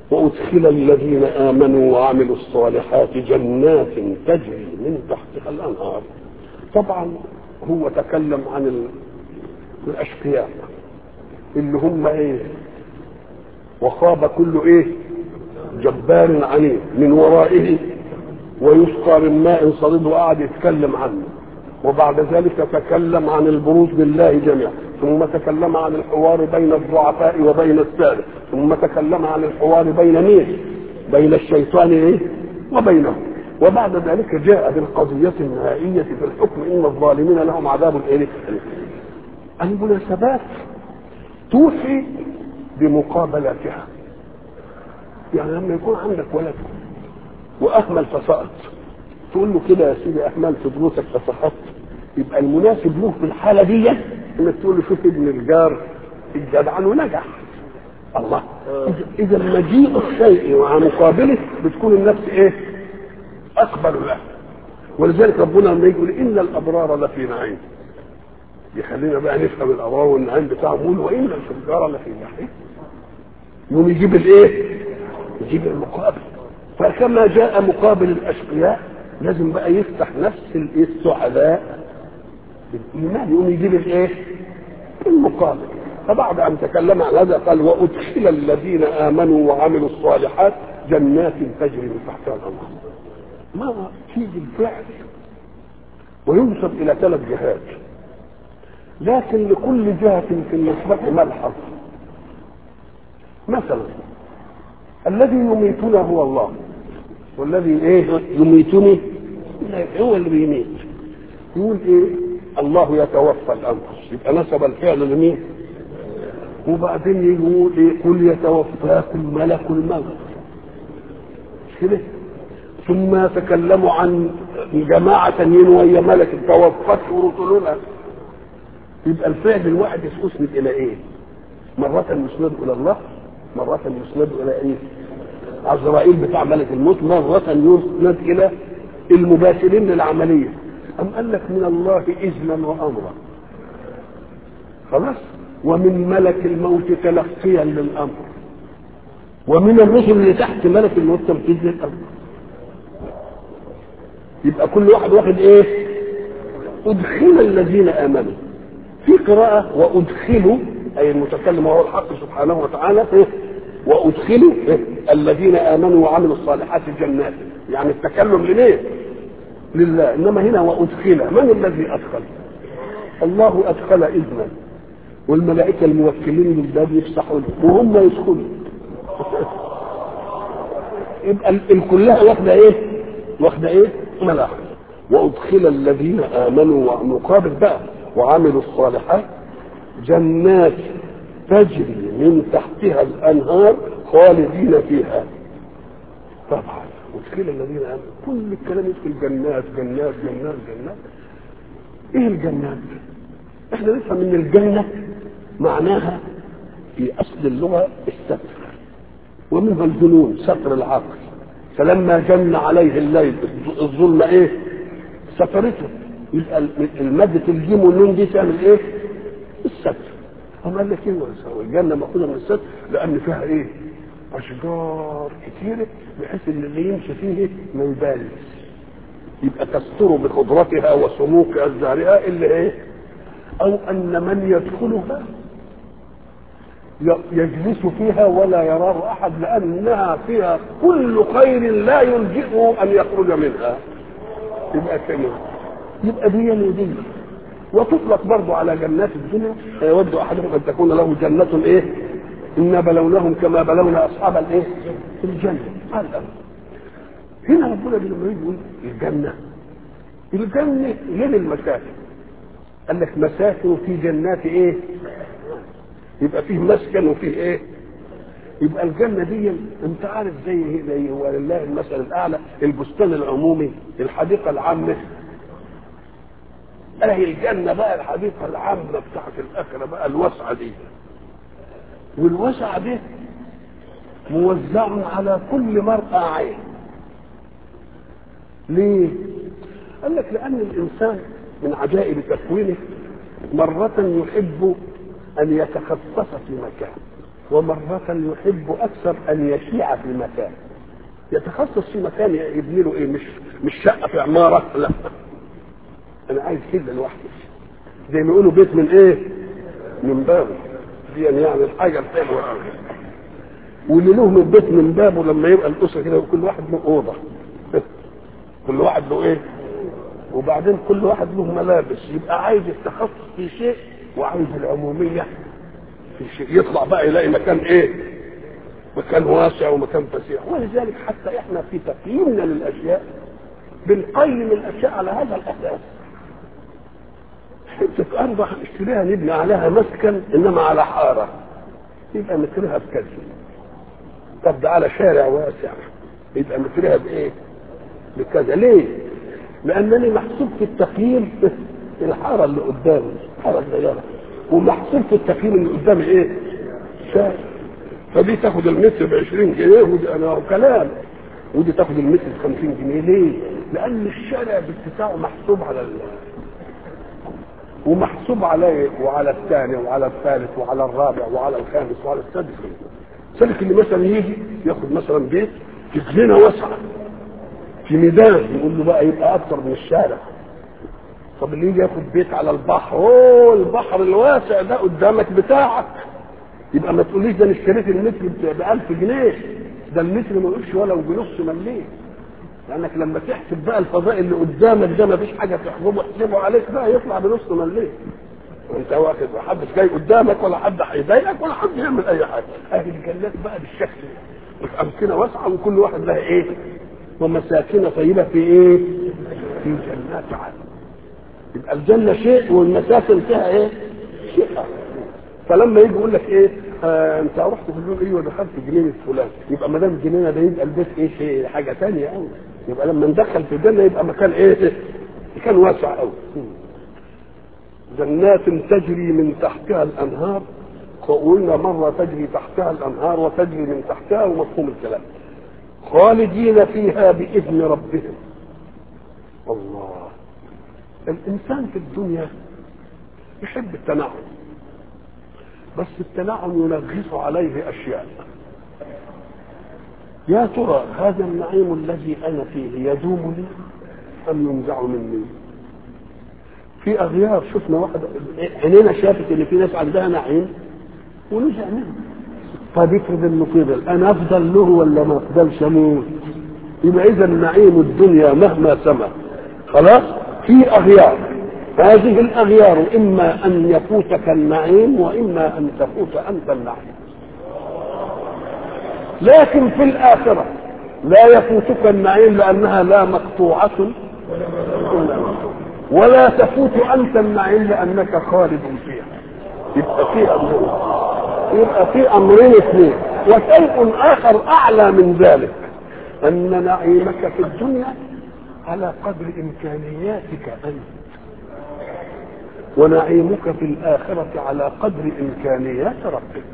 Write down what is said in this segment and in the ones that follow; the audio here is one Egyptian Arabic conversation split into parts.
وأدخل الذين آمنوا وعملوا الصالحات جنات تجري من تحتها الأنهار طبعا هو تكلم عن ال- الأشقياء اللي هم إيه وخاب كل إيه جبار عنيد من ورائه ويسقى من ماء صديد وقعد يتكلم عنه وبعد ذلك تكلم عن البروز بالله جميعا ثم تكلم عن الحوار بين الضعفاء وبين السادة ثم تكلم عن الحوار بين مين بين الشيطان ايه وبينه وبعد ذلك جاء بالقضية النهائية في الحكم إن الظالمين لهم عذاب إيه المناسبات توحي بمقابلاتها يعني لما يكون عندك ولد واهمل فسقط تقول له كده يا سيدي اهملت دروسك فسقطت يبقى المناسب له في الحاله دي انك تقول له شوف ابن الجار الجدعان ونجح الله اذا مجيء الشيء مع مقابله بتكون النفس ايه اقبل له ولذلك ربنا لما يقول ان الابرار لفي نعيم يخلينا بقى نفهم الابرار والنعيم بتاعهم يقول وان الفجار لفي جحيم يقوم يجيب الايه يجيب المقابل فكما جاء مقابل الاشقياء لازم بقى يفتح نفس الايه السعداء بالايمان يقوم يجيب الايه المقابل فبعد ان تكلم عن هذا قال وادخل الذين امنوا وعملوا الصالحات جنات تجري من تحتها الانهار ما تيجي الفعل وينسب الى ثلاث جهات لكن لكل جهة في النسبة ملحظ مثلا الذي يميتنا هو الله والذي ايه يميتني هو اللي بيميت يقول ايه الله يتوفى الانفس يبقى نسب الفعل لمين وبعدين يقول ايه قل يتوفاكم ملك الموت مش كده ثم يتكلموا عن جماعة تانيين وهي ملك توفته رسلنا يبقى الفعل الواحد يسند الى ايه؟ مرة يسند الى الله مرة يسند الى ايه؟ عزرائيل بتاع ملك الموت مرة يسند الى المباشرين للعملية أم قال لك من الله إذنا وأمرا خلاص ومن ملك الموت تلقيا للأمر ومن الرسل اللي تحت ملك الموت تنفيذ للأمر يبقى كل واحد واخد ايه ادخل الذين امنوا في قراءة وادخلوا اي المتكلم وهو الحق سبحانه وتعالى إيه؟ وادخلوا إيه؟ الذين امنوا وعملوا الصالحات جنات يعني التكلم لمين لله انما هنا وادخل من الذي ادخل الله ادخل اذنا والملائكه الموكلين للباب يفتحوا له وهم يدخلوا يبقى ال- كلها واخده ايه واخده ايه ملاحظ وادخل الذين امنوا ومقابل بقى وعملوا الصالحات جنات تجري من تحتها الانهار خالدين فيها طبعا وادخل الذين امنوا كل الكلام يدخل جنات جنات جنات جنات ايه الجنات احنا نفهم ان الجنه معناها في اصل اللغه الستر ومنها الجنون ستر العقل فلما جن عليه الليل الظلم ايه سترته يبقى المادة الجيم والنون دي تعمل ايه الستر هم قال لك ايه الجنة مأخوذة من الستر لأن فيها ايه أشجار كتيرة بحيث ان اللي يمشي فيه ما يبالغ يبقى تستر بخضرتها وسموك أزهارها إلا ايه أو أن من يدخلها يجلس فيها ولا يراه احد لانها فيها كل خير لا يلجئه ان يخرج منها يبقى كده يبقى دي ودي وتطلق برضه على جنات الدنيا يود احدهم ان تكون له جنه ايه انا بلوناهم كما بلونا اصحاب الايه الجنه قال هنا ربنا لما يجي يقول الجنه الجنه غير المساكن قال لك مساكن في جنات ايه يبقى فيه مسكن وفيه ايه يبقى الجنة دي انت عارف زي زي ولله المثل الاعلى البستان العمومي الحديقة العامة اهي الجنة بقى الحديقة العامة بتاعت الاخرة بقى الوسعة دي والوسعة دي موزع على كل مرأة عين ليه؟ قال لك لأن الإنسان من عجائب تكوينه مرة يحب أن يتخصص في مكان ومرة يحب أكثر أن يشيع في مكان يتخصص في مكان يبني له إيه مش مش شقة في عمارة لا أنا عايز كده لوحدي زي ما يقولوا بيت من إيه؟ من بابه دي يعني الحاجة الحلوة قوي واللي له من بيت من بابه لما يبقى الأسرة كده وكل واحد له أوضة كل واحد له إيه؟ وبعدين كل واحد له ملابس يبقى عايز التخصص في شيء وعايز العمومية في شيء يطلع بقى يلاقي مكان ايه مكان واسع ومكان فسيح ولذلك حتى احنا في تقييمنا للاشياء بنقيم الاشياء على هذا الاساس حته ارض هنشتريها نبني عليها مسكن انما على حاره يبقى مترها بكذا طب ده على شارع واسع يبقى مترها بايه؟ بكذا ليه؟ لانني محسوب في التقييم الحاره اللي قدامي حاره صغيره ومحسوب في التقييم اللي قدامي ايه؟ شارع فدي تاخد المتر ب 20 جنيه ودي انا كلام ودي تاخد المتر ب 50 جنيه ليه؟ لان الشارع باتساعه محسوب على ال... ومحسوب عليه وعلى الثاني وعلى الثالث وعلى الرابع وعلى الخامس وعلى السادس سلك اللي مثلا يجي ياخد مثلا بيت في جنينه واسعه في ميدان يقول له بقى يبقى اكتر من الشارع طب اللي يجي ياخد بيت على البحر اوه البحر الواسع ده قدامك بتاعك يبقى ما تقوليش ده انا اشتريت المتر ب 1000 جنيه ده المتر ما يقولش ولو بنص مليم لانك لما تحسب بقى الفضاء اللي قدامك ده ما فيش حاجه تحجبه احسبه عليك بقى يطلع بنص مليم وانت واخد محدش جاي قدامك ولا حد هيضايقك ولا حد يعمل اي حاجه اهل الجنات بقى بالشكل ده الامكنه واسعه وكل واحد لها ايه ومساكن طيبه في ايه في جنات عدن يبقى الجنه شيء والمساكن فيها ايه شيء آخر. فلما يجي يقول لك ايه آه انت رحت في اليوم ايه ودخلت جنينه فلان يبقى ما دام الجنينه ده يبقى البيت ايه شيء حاجه ثانيه قوي يبقى لما ندخل في الجنه يبقى مكان ايه مكان واسع قوي جنات تجري من تحتها الانهار قلنا مره تجري تحتها الانهار وتجري من تحتها ومفهوم الكلام خالدين فيها باذن ربهم الله الانسان في الدنيا يحب التنعم بس التنعم ينغص عليه اشياء يا ترى هذا النعيم الذي انا فيه يدوم لي ام ينزع مني في اغيار شفنا واحد عينينا شافت ان في ناس عندها نعيم ونزع منه طيب افرض انه فضل انا افضل له ولا ما افضلش اموت يبقى اذا نعيم الدنيا مهما سما خلاص في اغيار هذه الاغيار اما ان يفوتك النعيم واما ان تفوت انت النعيم لكن في الاخره لا يفوتك النعيم لانها لا مقطوعه ولا تفوت انت النعيم لانك خالد فيها يبقى في امرين يبقى في امرين اثنين وشيء اخر اعلى من ذلك ان نعيمك في الدنيا على قدر امكانياتك انت ونعيمك في الآخرة على قدر إمكانيات ربك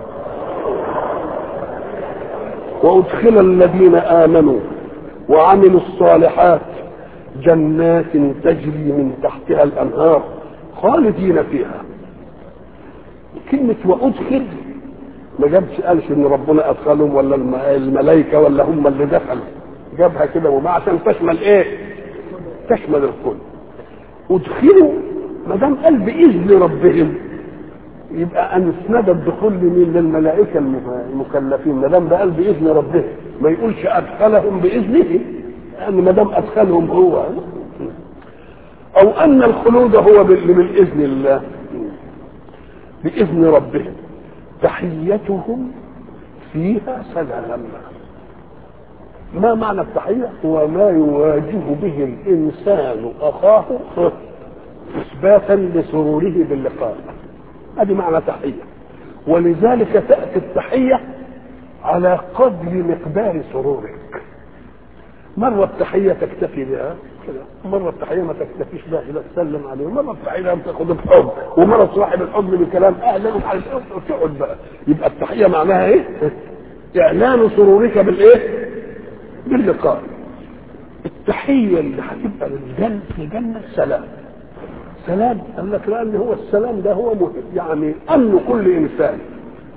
وأدخل الذين آمنوا وعملوا الصالحات جنات تجري من تحتها الأنهار خالدين فيها كلمة وأدخل ما جابش قالش إن ربنا أدخلهم ولا الملائكة ولا هم اللي دخلوا جابها كده وما عشان تشمل إيه؟ تشمل الكل أدخلوا ما دام قال باذن ربهم يبقى ان اسند الدخول لمين للملائكه المكلفين ما دام ده قال باذن ربهم ما يقولش ادخلهم باذنه لان ما دام ادخلهم هو او ان الخلود هو باذن الله باذن ربهم تحيتهم فيها سلام ما معنى التحيه هو ما يواجه به الانسان اخاه اثباتا لسروره باللقاء ادي معنى تحيه ولذلك تاتي التحيه على قدر مقدار سرورك مرة التحية تكتفي بها كده مرة التحية ما تكتفيش بها إلا تسلم عليه مرة التحية لم تاخد بحب ومرة صاحب الحضن بكلام أهلا وعلى تقعد بقى يبقى التحية معناها إيه؟ إعلان سرورك بالإيه؟ باللقاء التحية اللي هتبقى للجنة في الجنة سلام سلام قال لك لان هو السلام ده هو مهم يعني امن كل انسان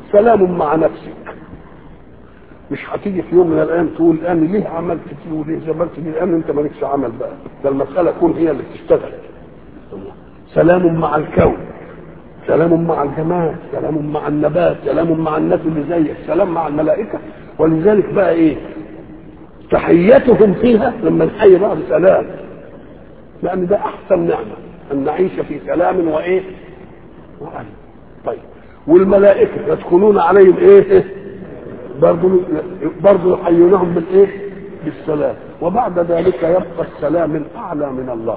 سلام مع نفسك مش هتيجي في يوم من الايام تقول انا ليه عملت دي وليه زملت دي لان انت مالكش عمل بقى ده المساله كون هي اللي بتشتغل سلام مع الكون سلام مع الجمال سلام مع النبات سلام مع الناس اللي زيك سلام مع الملائكه ولذلك بقى ايه تحيتهم فيها لما نحيي بعض سلام لان ده احسن نعمه ان نعيش في سلام وايه وامن طيب والملائكه يدخلون عليهم ايه برضه برضه يحيونهم بالايه بالسلام وبعد ذلك يبقى السلام الاعلى من الله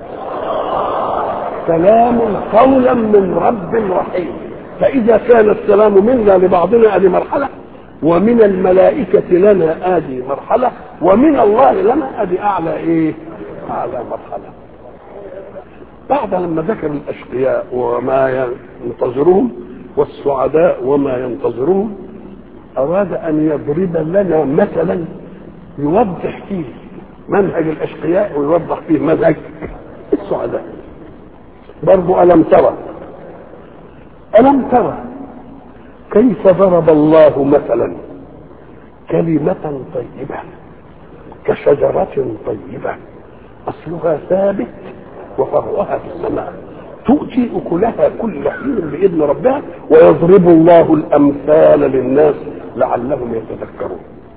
سلام قولا من رب رحيم فاذا كان السلام منا لبعضنا هذه مرحله ومن الملائكة لنا آدي مرحلة ومن الله لنا آدي أعلى إيه؟ أعلى مرحلة. بعد لما ذكر الأشقياء وما ينتظرهم والسعداء وما ينتظرهم أراد أن يضرب لنا مثلا يوضح فيه منهج الأشقياء ويوضح فيه منهج السعداء. برضو ألم ترى ألم ترى كيف ضرب الله مثلا كلمة طيبة كشجرة طيبة أصلها ثابت وفرعها في السماء تؤتي أكلها كل حين بإذن ربها ويضرب الله الأمثال للناس لعلهم يتذكرون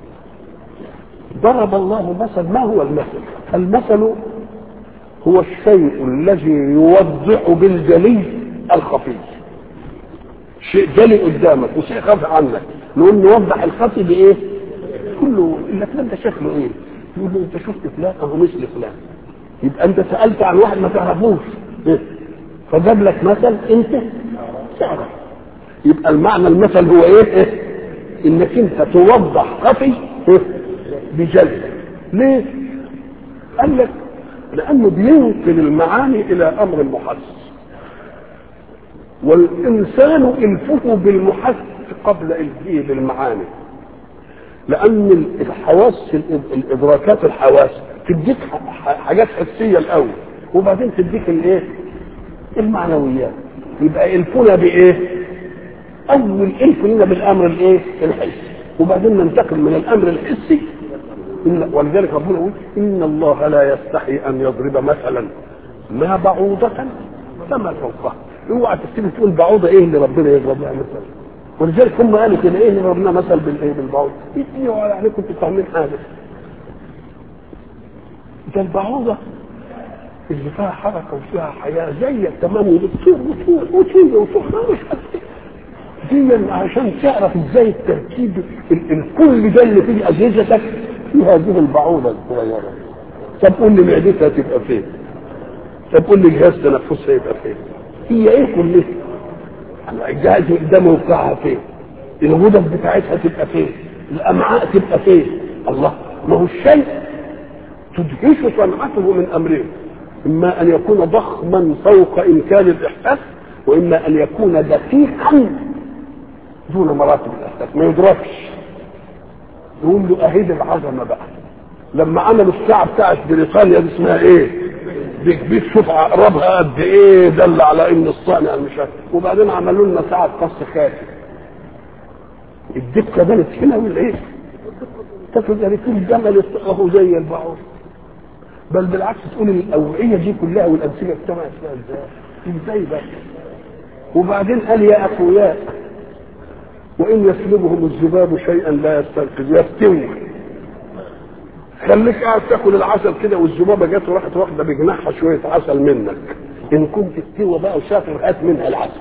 ضرب الله مثل ما هو المثل المثل هو الشيء الذي يوضح بالجلي الخفي شيء جلي قدامك وشيء خفي عنك نقول نوضح الخفي بايه؟ كله لك انت شكله ايه؟ يقول له انت شفت فلان اهو مثل فلان يبقى انت سالت عن واحد ما تعرفوش إيه؟ فجاب لك مثل انت تعرف يبقى المعنى المثل هو ايه؟ إيه؟ انك انت توضح خفي إيه؟ بجلي ليه؟ قال لك لانه بينقل المعاني الى امر محس والإنسان إلفه بالمحس قبل إلفه بالمعاني لأن الحواس الإدراكات الحواس تديك حاجات حسية الأول وبعدين تديك الإيه؟ المعنويات يبقى إلفنا بإيه؟ أول إلف لنا بالأمر الإيه؟ الحسي وبعدين ننتقل من الأمر الحسي إن ولذلك ربنا يقول إن الله لا يستحي أن يضرب مثلا ما بعوضة فما فوقها اوعى تكتب تقول بعوضه ايه اللي ربنا يضرب لها مثلا ولذلك هم قالوا كده ايه اللي ربنا مثل بالايه بالبعوضه يتنيوا عليكم انتوا فاهمين حاجه ده البعوضه اللي فيها حركه وفيها حياه زيك تمام وبتطير وتروح وتيجي وتروح مش دي عشان تعرف ازاي التركيب الكل ده اللي في اجهزتك في هذه البعوضه الصغيره طب قول لي معدتها تبقى فين؟ طب قول لي جهاز تنفسها يبقى فين؟ هي ايه كلها الجهاز قدامه موقعها فين الغدد بتاعتها تبقى فين الامعاء تبقى فين الله ما هو الشيء تدهش صنعته من امرين اما ان يكون ضخما فوق امكان الاحساس واما ان يكون دقيقا دون مراتب الاحساس ما يدركش يقول له اهيد العظمه بقى لما عملوا الساعه بتاعت بريطانيا دي اسمها ايه؟ بيك شوف عقربها قد ايه دل على ان الصانع مش عارف وبعدين عملوا لنا ساعه قص خاتم الدقه بانت هنا ولا ايه؟ تفرض يعني كل جمل اهو زي البعوض بل بالعكس تقول الاوعيه دي كلها والامثله اجتمعت فيها ازاي؟ ازاي بقى؟ وبعدين قال يا اخوياء وان يسلبهم الذباب شيئا لا يستنقذ يفتوي خليك قاعد تاكل العسل كده والذبابه جت وراحت واخده بجناحها شويه عسل منك ان كنت استوى بقى وشاطر هات منها العسل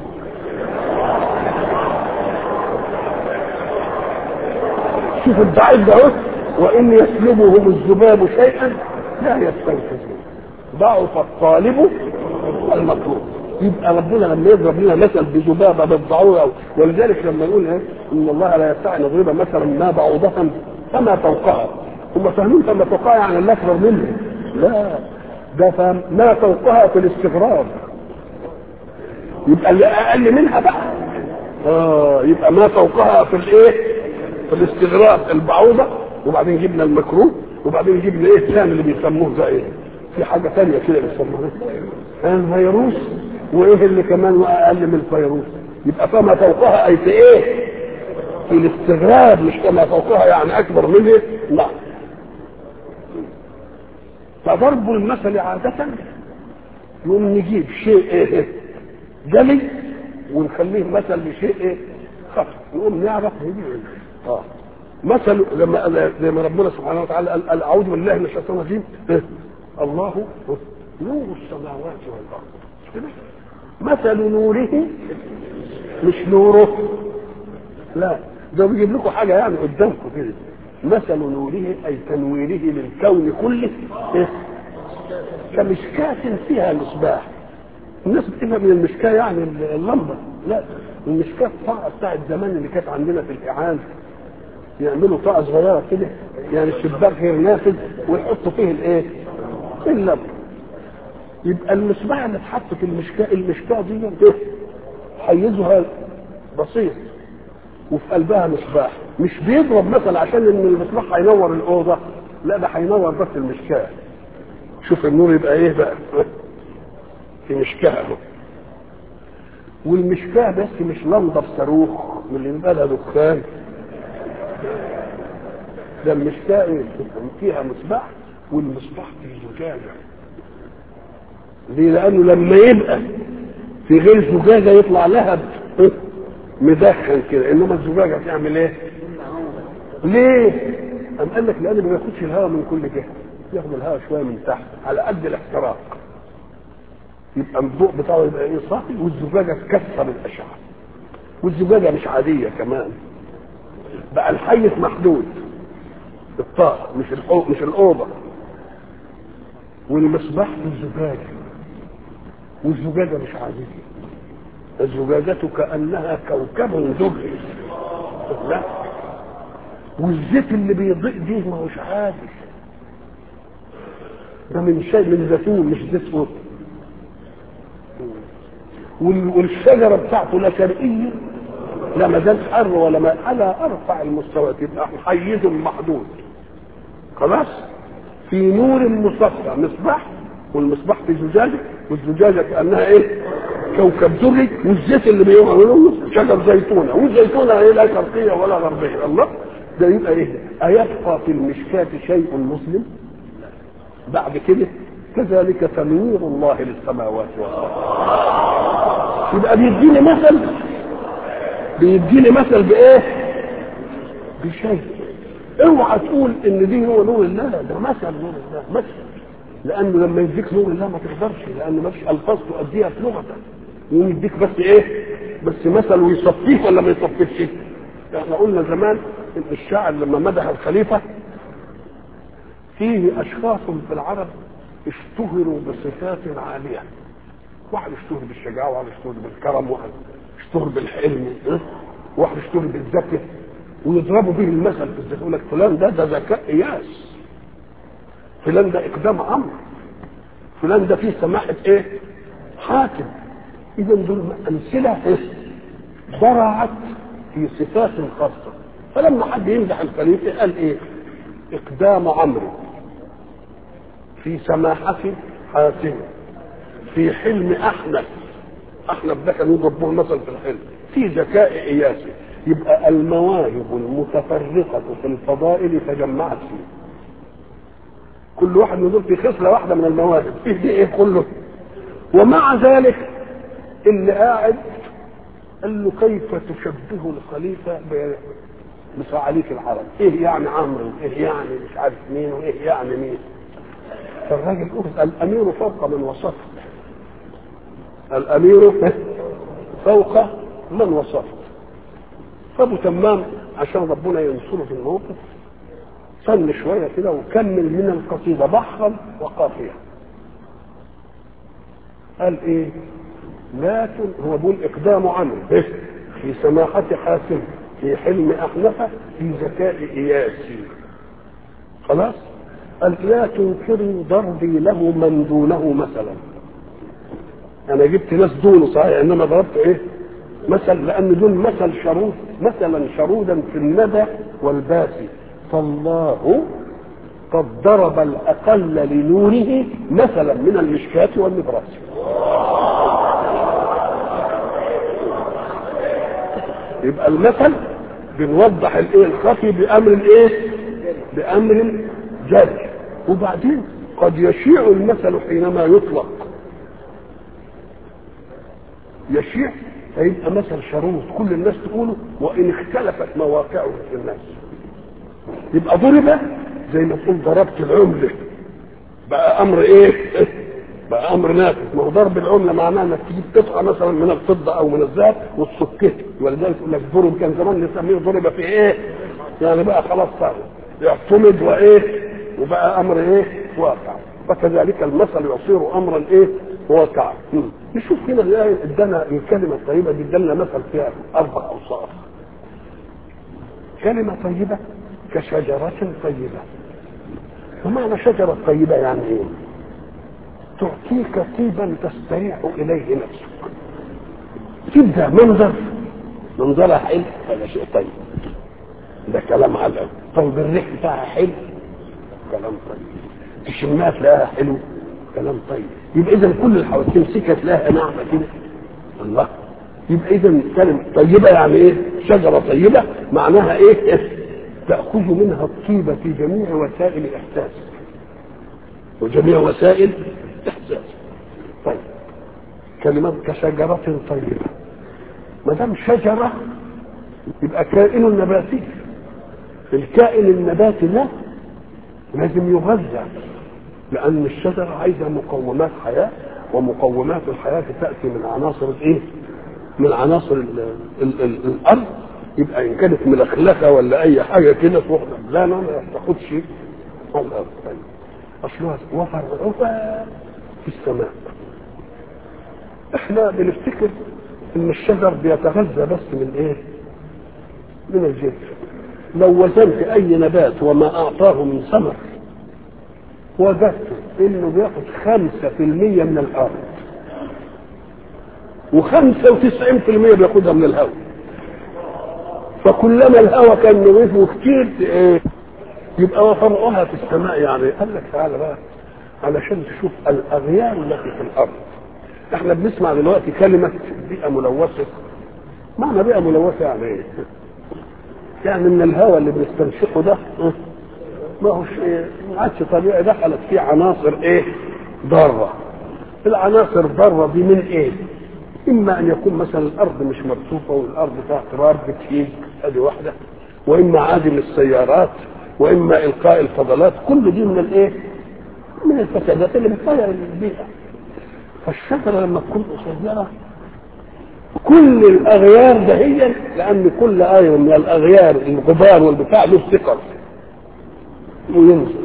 شوف الضعيف ده اهو وان يسلبهم الذباب شيئا لا يستنقذون ضعف الطالب والمطلوب يبقى ربنا لما يضرب لنا مثل بذبابه بالضعوره ولذلك لما يقول ايه ان الله لا يستطيع ان يضرب مثلا ما بعوضه فما فوقها هم فاهمين فما فوقها يعني اللي اكبر منه لا ده فهم ما فوقها في الاستغراب يبقى اللي اقل منها بقى اه يبقى ما فوقها في الايه في الاستغراب البعوضه وبعدين جبنا المكروه وبعدين جبنا ايه الثاني اللي بيسموه ده ايه في حاجه ثانيه كده بيسموها الفيروس وايه اللي كمان اقل من الفيروس يبقى فما فوقها اي في ايه في الاستغراب مش كما فوقها يعني اكبر منه لا فضرب المثل عادة يقوم نجيب شيء ايه جلي ونخليه مثل لشيء ايه خفي نقوم نعرف نجيب اه مثل لما زي ما ربنا سبحانه وتعالى قال قال اعوذ بالله من الشيطان الرجيم إيه؟ الله نور السماوات والارض مش كده؟ مثل نوره مش نوره لا ده بيجيب لكم حاجه يعني قدامكم كده مثل نوره اي تنويره للكون كله إيه؟ كمشكاة فيها مصباح الناس بتفهم من المشكاة يعني اللمبة لا المشكاة الطاقة بتاعت زمان اللي كانت عندنا في الإعانة يعملوا طاقة صغيرة كده يعني الشباك غير نافذ ويحطوا فيه الايه؟ اللمبة يبقى المصباح اللي اتحط في المشكاة المشكاة دي ده حيزها بسيط وفي قلبها مصباح مش بيضرب مثلا عشان ان المصباح هينور الاوضه لا ده هينور بس المشكاه شوف النور يبقى ايه بقى في مشكاه اهو والمشكاه بس مش لمضه بصاروخ من اللي يبقى لها دخان ده المشكاه ايه فيها مصباح والمصباح في زجاجه ليه لانه لما يبقى في غير زجاجه يطلع لهب مدخن كده انما الزجاجه تعمل ايه؟ ليه؟ قام قال لك لان ما بياخدش الهواء من كل جهه ياخد الهواء شويه من تحت على قد الاحتراق يبقى الضوء بتاعه يبقى ايه صافي والزجاجه تكسر الاشعه والزجاجه مش عاديه كمان بقى الحيز محدود الطاقه مش الحو... مش الاوضه والمصباح في الزجاجه والزجاجه مش عاديه الزجاجة كأنها كوكب دري لا والزيت اللي بيضيء دي ما هوش عادي ده من شيء من زيتون مش زيت قط والشجرة بتاعته لا شرقية لا ما زال حر ولا ما على ارفع المستويات يبقى حيز محدود خلاص في نور مصفى مصباح والمصباح في زجاجه والزجاجه كانها ايه كوكب دري والزيت اللي بيعملوا شجر زيتونه والزيتونه ايه لا شرقيه ولا غربيه الله ده يبقى ايه ده؟ ايبقى في المشكاة شيء مسلم بعد كده كذلك تنوير الله للسماوات والارض يبقى بيديني مثل بيديني مثل بايه بشيء اوعى تقول ان دي هو نور الله ده مثل نور الله مثل لانه لما يديك نور الله ما تقدرش لانه ما فيش الفاظ تؤديها في لغتك يقوم يديك بس ايه بس مثل ويصفيك ولا ما يصفيكش احنا قلنا زمان ان الشاعر لما مدح الخليفه فيه اشخاص في العرب اشتهروا بصفات عاليه واحد اشتهر بالشجاعه وواحد اشتهر بالكرم وواحد اشتهر بالحلم واحد اشتهر بالذكاء ويضربوا به المثل في الذكاء يقول لك فلان ده ده ذكاء قياس فلان ده اقدام امر فلان ده فيه سماحه ايه حاكم اذا دول امثله ايه ضرعت في صفات خاصه فلما حد يمدح الخليفه قال ايه اقدام عمرو في سماحه حاتم في حلم احنف احنف ده كان يضرب به المثل في الحلم في ذكاء اياسي يبقى المواهب المتفرقه في الفضائل تجمعت فيه كل واحد من دول في خصله واحده من المواهب فيه دي ايه كله ومع ذلك اللي قاعد قال له كيف تشبه الخليفه بصعاليك العرب ايه يعني عمرو ايه يعني مش عارف مين وايه يعني مين فالراجل قال الامير فوق من وصفت الامير فوق من وصفت فابو تمام عشان ربنا ينصره في الموقف صن شويه كده وكمل من القصيده بحرا وقافيه قال ايه لكن هو بيقول اقدام عمرو في سماحة حاسم في حلم أحنفة في ذكاء إياسي خلاص قال لا تنكروا ضربي له من دونه مثلا أنا جبت ناس دونه صحيح إنما ضربت إيه مثل لأن دول مثل شرود مثلا شرودا في الندى والباسي فالله قد ضرب الأقل لنوره مثلا من المشكاة والنبراس يبقى المثل بنوضح الايه الخفي بامر الايه بامر جاري وبعدين قد يشيع المثل حينما يطلق يشيع فيبقى مثل شروط كل الناس تقوله وان اختلفت مواقعه في الناس يبقى ضرب زي ما تقول ضربت العمله بقى امر ايه بقى امر نافذ ما هو ضرب العمله معناه انك تجيب قطعه مثلا من الفضه او من الذهب وتصكها ولذلك يقول لك ضرب كان زمان نسميه ضرب في ايه؟ يعني بقى خلاص صار يعتمد وايه؟ وبقى امر ايه؟ واقع فكذلك المثل يصير امرا ايه؟ واقعا نشوف هنا الايه ادانا الكلمه الطيبه دي ادانا مثل فيها اربع اوصاف كلمه طيبه كشجره طيبه ومعنى شجره طيبه يعني ايه؟ تعطيك طيبا تستريح اليه نفسك تبدا منظر منظرها حلو هذا شيء طيب ده كلام على طيب الريح بتاعها حلو كلام طيب تشمها تلاقيها حلو كلام طيب يبقى اذا كل اللي حواليك تمسكها تلاقيها ناعمه كده الله يبقى اذا كلمه طيبه يعني ايه شجره طيبه معناها ايه تاخذ منها الطيبه في جميع وسائل احساسك وجميع وسائل احساس طيب كلمات كشجرة طيبة ما دام شجرة يبقى كائن نباتي الكائن النباتي ده لازم يغذى لأن الشجرة عايزة مقومات حياة ومقومات الحياة تأتي من عناصر الايه؟ من عناصر ال ال ال الأرض يبقى إن كانت ملخلخة ولا أي حاجة كده تروح لا لا ما تاخدش على الأرض طيب أصلها وفرعها في السماء احنا بنفتكر ان الشجر بيتغذى بس من ايه من الجذر لو وزنت اي نبات وما اعطاه من ثمر وجدت انه بياخد خمسة في المية من الارض وخمسة وتسعين في المية بياخدها من الهواء فكلما الهواء كان نظيف وكتير ايه يبقى وفرعها في السماء يعني قال لك تعالى بقى علشان تشوف الاغيار التي في الارض احنا بنسمع دلوقتي كلمه بيئه ملوثه معنى بيئه ملوثه يعني ايه؟ يعني من الهواء اللي بنستنشقه ده ما هوش ايه ما عادش طبيعي دخلت فيه عناصر ايه ضاره العناصر الضاره دي من ايه اما ان يكون مثلا الارض مش مرصوفه والارض فيها تراب كتير ادي واحده واما عادم السيارات واما القاء الفضلات كل دي من الايه من الفسادات اللي بتغير البيئه فالشجره لما تكون قصيره كل الاغيار دهيا لان كل ايه من الاغيار الغبار والبتاع له ثقل وينزل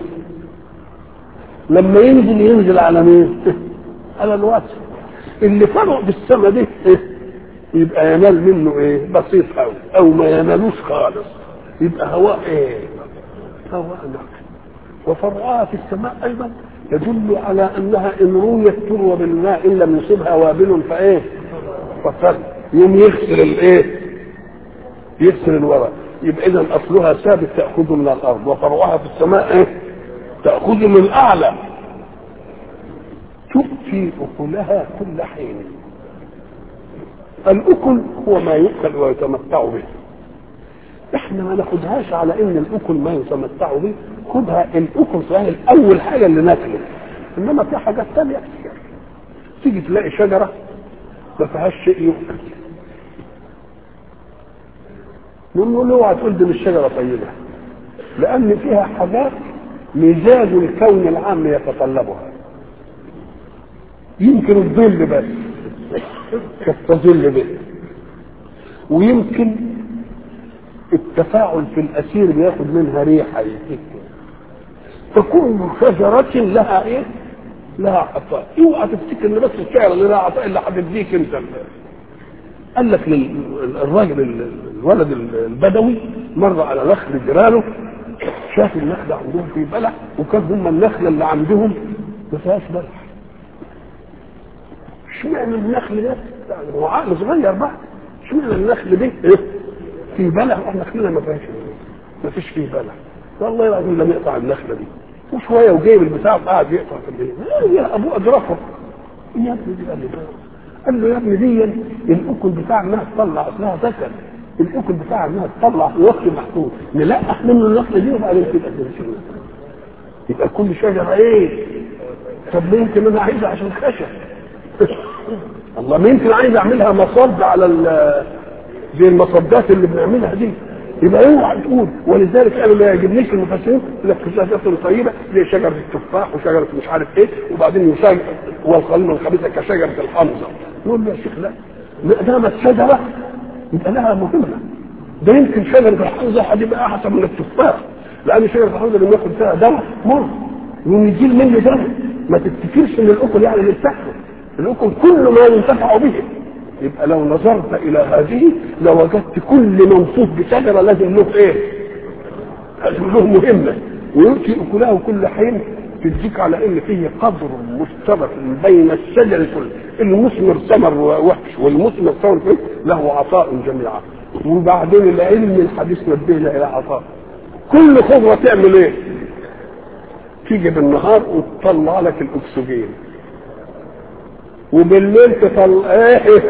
لما ينزل ينزل على مين؟ على الوجه اللي فرق بالسما دي يبقى ينال منه ايه؟ بسيط قوي او ما ينالوش خالص يبقى هواء ايه؟ هواء نقي وفرعها في السماء ايضا يدل على انها ان رويت تروى بالماء ان لم يصبها وابل فايه؟ ففر يوم يغسل الايه؟ يغسل الورق يبقى اذا اصلها ثابت تاخذ من الارض وفرعها في السماء ايه؟ تاخذ من اعلى تؤتي اكلها كل حين الاكل هو ما يؤكل ويتمتع به احنا ما ناخدهاش على ان الاكل ما يتمتع به خدها الاكل صحيح الاول حاجه اللي ناكله انما في حاجات ثانيه تيجي تلاقي شجره ما فيهاش شيء يؤكل نقول له اوعى تقول دي مش شجره طيبه لان فيها حاجات مزاج الكون العام يتطلبها يمكن الظل بس تستظل به ويمكن التفاعل في الاسير بياخد منها ريحه فكل شجره لها ايه؟ لها عطاء اوعى تفتكر ان بس الشعر اللي لها عطاء اللي هتديك انت قال لك الراجل الولد البدوي مر على نخل جيرانه شاف النخل عندهم في بلح وكان هم النخله اللي عندهم ما فيهاش بلح اشمعنى النخل ده؟ يعني هو عقل صغير بقى اشمعنى النخل دي ايه؟ في بلح واحنا نخلنا ما فيهاش ما فيش فيه بلح والله العظيم لم يقطع النخله دي وشويه وجايب البتاع وقعد يقطع في الليل يا ابوه ادركه يا ابني دي قال لي قال له يا ابني دي الاكل بتاع الناس طلع اصلها ذكر الاكل بتاعها انها تطلع في وقت محدود نلقح منه النخله دي وبعدين تبقى تمشي يبقى كل شجره ايه؟ طب ما يمكن انا عايزها عشان خشب الله ما يمكن عايز اعملها مصد على ال- زي المصدات اللي بنعملها دي يبقى اوعى تقول ولذلك انا ما يعجبنيش المفسرين يقول لك شجره طيبه زي شجره التفاح وشجره مش عارف ايه وبعدين يساج والقليل الخبيثه كشجره الحمزه يقول له يا شيخ لا ما دامت شجره يبقى لها مهمه ده يمكن شجره الحمزه هتبقى احسن من التفاح لان شجره الحمزه اللي بياخد فيها دواء مر ويجيل منه دواء ما تفتكرش ان الاكل يعني اللي بتاكله الاكل كل ما ينتفع به يبقى لو نظرت الى هذه لوجدت كل منصوب بشجره لازم له ايه؟ لازم له مهمه ويؤتي اكلها كل حين تديك على ان فيه قدر مشترك بين الشجر كله المثمر ثمر وحش والمثمر ثمر كله له عطاء جميعا وبعدين العلم الحديث نبهنا الى عطاء كل خضره تعمل ايه؟ تيجي بالنهار وتطلع لك الاكسجين وبالليل تطلع ايه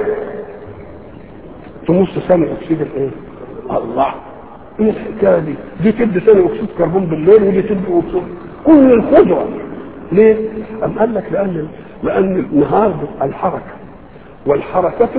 تمص ثاني اكسيد الايه الله ايه الحكايه دي دي تدي ثاني اكسيد كربون بالليل ودي تدي اكسيد كل الخضره ليه ام قال لك لان لان النهار الحركه والحركه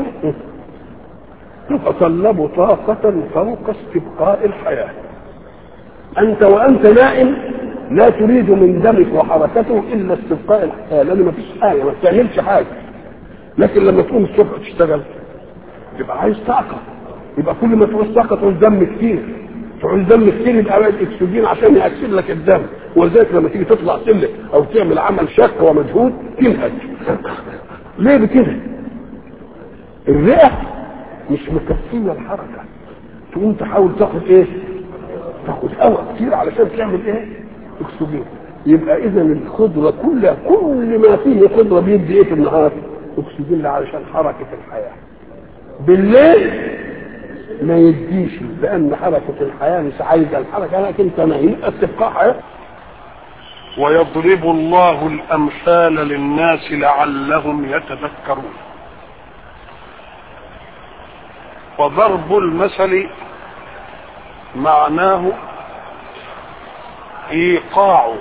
تتطلب طاقة فوق استبقاء الحياة أنت وأنت نائم لا تريد من دمك وحركته إلا استبقاء الحياة لأن ما فيش حاجة ما بتعملش حاجة لكن لما تقوم الصبح تشتغل تبقى عايز طاقه يبقى كل ما تعوز طاقه تعوز دم كتير تعوز دم كتير يبقى عايز اكسجين عشان ياكسد لك الدم ولذلك لما تيجي تطلع سلم او تعمل عمل شق ومجهود تنهج ليه بتنهج؟ الرئه مش مكفيه الحركه تقوم تحاول تاخد ايه؟ تاخد هواء كتير علشان تعمل ايه؟ اكسجين يبقى اذا الخضره كلها كل ما فيه خضره بيدي ايه في النهار؟ اكسجين علشان حركه الحياه بالليل ما يديش لان حركه الحياه مش عايزه الحركه لكن انت نايم استبقاء حياه ويضرب الله الامثال للناس لعلهم يتذكرون وضرب المثل معناه ايقاع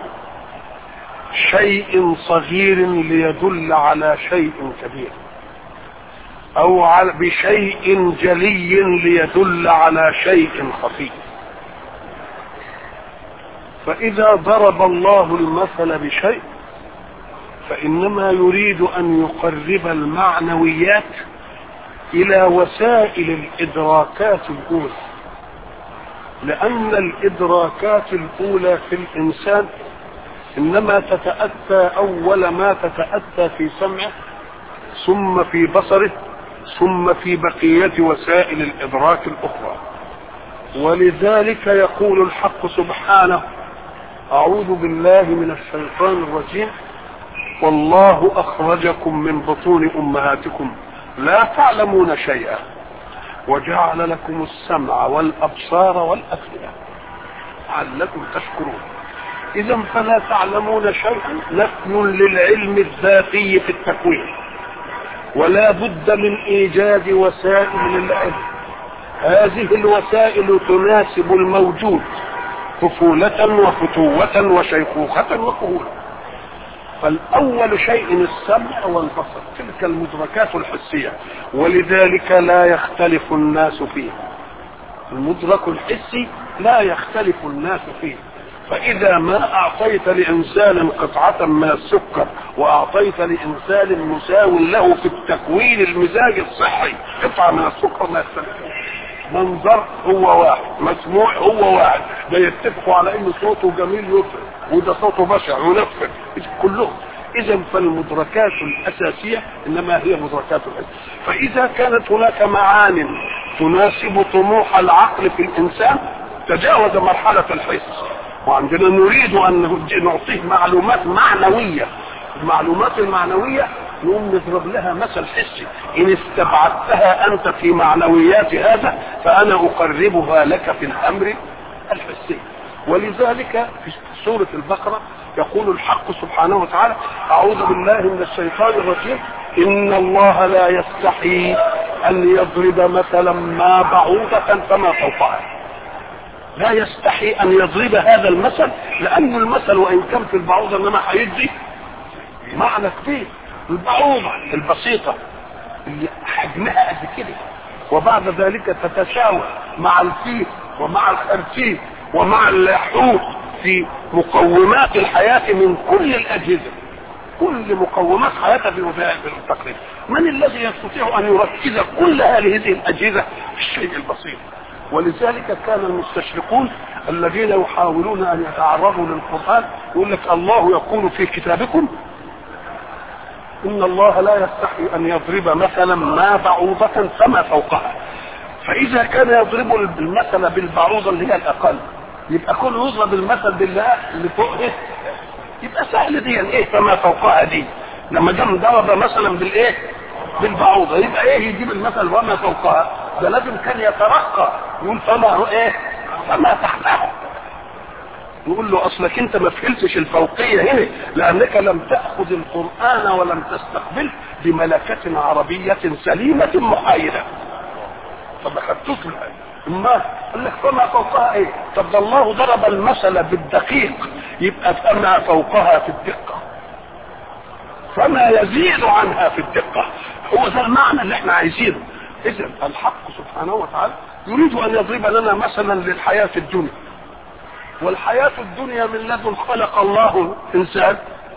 شيء صغير ليدل على شيء كبير او على بشيء جلي ليدل على شيء خفي فاذا ضرب الله المثل بشيء فانما يريد ان يقرب المعنويات الى وسائل الادراكات الاولى لان الادراكات الاولى في الانسان انما تتاتى اول ما تتاتى في سمعه ثم في بصره ثم في بقيه وسائل الادراك الاخرى ولذلك يقول الحق سبحانه اعوذ بالله من الشيطان الرجيم والله اخرجكم من بطون امهاتكم لا تعلمون شيئا وجعل لكم السمع والابصار والافئده لعلكم تشكرون اذا فلا تعلمون شيئا نفي للعلم الذاتي في التكوين ولا بد من ايجاد وسائل للعلم هذه الوسائل تناسب الموجود طفولة وفتوة وشيخوخة وكهولة فالأول شيء السمع والبصر تلك المدركات الحسية ولذلك لا يختلف الناس فيه المدرك الحسي لا يختلف الناس فيه فإذا ما أعطيت لإنسان قطعة من السكر وأعطيت لإنسان مساو له في التكوين المزاج الصحي قطعة من السكر ما يختلفون منظر هو واحد مسموع هو واحد ده يتفقوا على ان صوته جميل يطرب وده صوته بشع ينفر كلهم اذا فالمدركات الاساسيه انما هي مدركات الحس فاذا كانت هناك معان تناسب طموح العقل في الانسان تجاوز مرحله الحس وعندنا نريد ان نعطيه معلومات معنويه المعلومات المعنويه نقوم نضرب لها مثل حسي ان استبعدتها انت في معنويات هذا فانا اقربها لك في الامر الحسي ولذلك في سورة البقرة يقول الحق سبحانه وتعالى أعوذ بالله من الشيطان الرجيم إن الله لا يستحي ان يضرب مثلا ما بعوضة فما فوقها لا يستحي ان يضرب هذا المثل لان المثل وان كان في البعوضة انما هيدي معنى كبير البعوضة البسيطة اللي حجمها قد كده وبعد ذلك تتساوى مع الفيل ومع الخرتيت ومع الحوت في مقومات الحياة من كل الأجهزة كل مقومات حياتها في التقريب من الذي يستطيع أن يركز كل هذه الأجهزة في الشيء البسيط ولذلك كان المستشرقون الذين يحاولون أن يتعرضوا للقرآن يقول لك الله يقول في كتابكم إن الله لا يستحي أن يضرب مثلا ما بعوضة فما فوقها فإذا كان يضرب المثل بالبعوضة اللي هي الأقل يبقى كل يضرب المثل بالله اللي فوق ايه يبقى سهل دي يعني ايه فما فوقها دي لما دام ضرب مثلا بالايه بالبعوضه يبقى ايه يجيب المثل وما فوقها ده لازم كان يترقى يقول فما ايه فما تحتها نقول له اصلك انت ما فهمتش الفوقيه هنا لانك لم تاخذ القران ولم تستقبله بملكه عربيه سليمه محايده فما خدتوش الآية ما قال لك فما فوقها ايه طب ده الله ضرب المثل بالدقيق يبقى فما فوقها في الدقة فما يزيد عنها في الدقة هو ده المعنى اللي احنا عايزينه اذا الحق سبحانه وتعالى يريد ان يضرب لنا مثلا للحياة في الدنيا والحياة الدنيا من لدن خلق الله انسان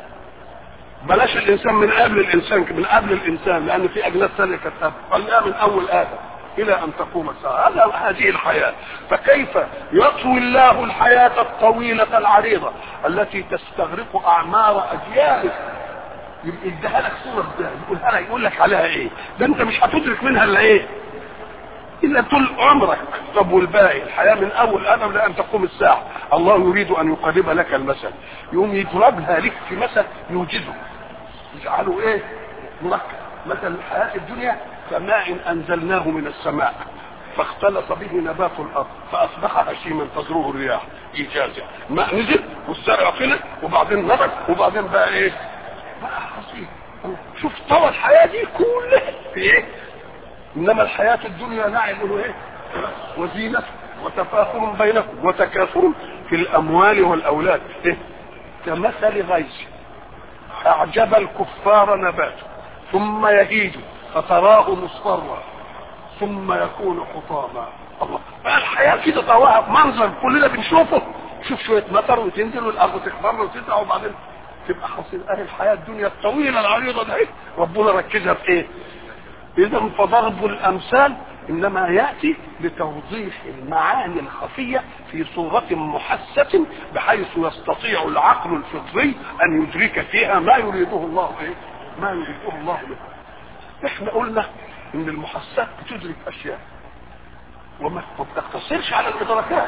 بلاش الانسان من قبل الانسان من قبل الانسان لان في اجناس ثانيه كانت قبل من اول ادم الى ان تقوم الساعه هذا هذه الحياه فكيف يطوي الله الحياه الطويله العريضه التي تستغرق اعمار اجيال يبقى يديها لك صوره ازاي يقولها لك يقول لك عليها ايه ده انت مش هتدرك منها الا ايه الا طول عمرك طب والباقي الحياه من اول ادم لان تقوم الساعه الله يريد ان يقرب لك المثل يقوم يضربها لك في مثل يوجده يجعله ايه مركب مثل الحياه الدنيا كماء انزلناه من السماء فاختلط به نبات الارض فاصبح هشيما تزروه الرياح ايجازا الماء نزل والزرع طلع وبعدين نضج وبعدين بقى ايه بقى حصيد شوف طوى الحياه دي كلها في ايه انما الحياه الدنيا لعب ايه وزينه وتفاخر بينكم وتكاثر في الاموال والاولاد إيه؟ كمثل غيث اعجب الكفار نباته ثم يهيج فتراه مصفرا ثم يكون حطاما الله بقى الحياه كده طواها منظر كلنا بنشوفه شوف شويه مطر وتنزل والارض تخضر وتزرع وبعدين تبقى حصيل اهي الحياه الدنيا الطويله العريضه دي ربنا ركزها في ايه؟ اذا فضرب الامثال انما ياتي لتوضيح المعاني الخفيه في صوره محسه بحيث يستطيع العقل الفطري ان يدرك فيها ما يريده الله ايه؟ ما يريده الله منه. احنا قلنا ان المحسات بتدرك اشياء وما بتقتصرش على الادراكات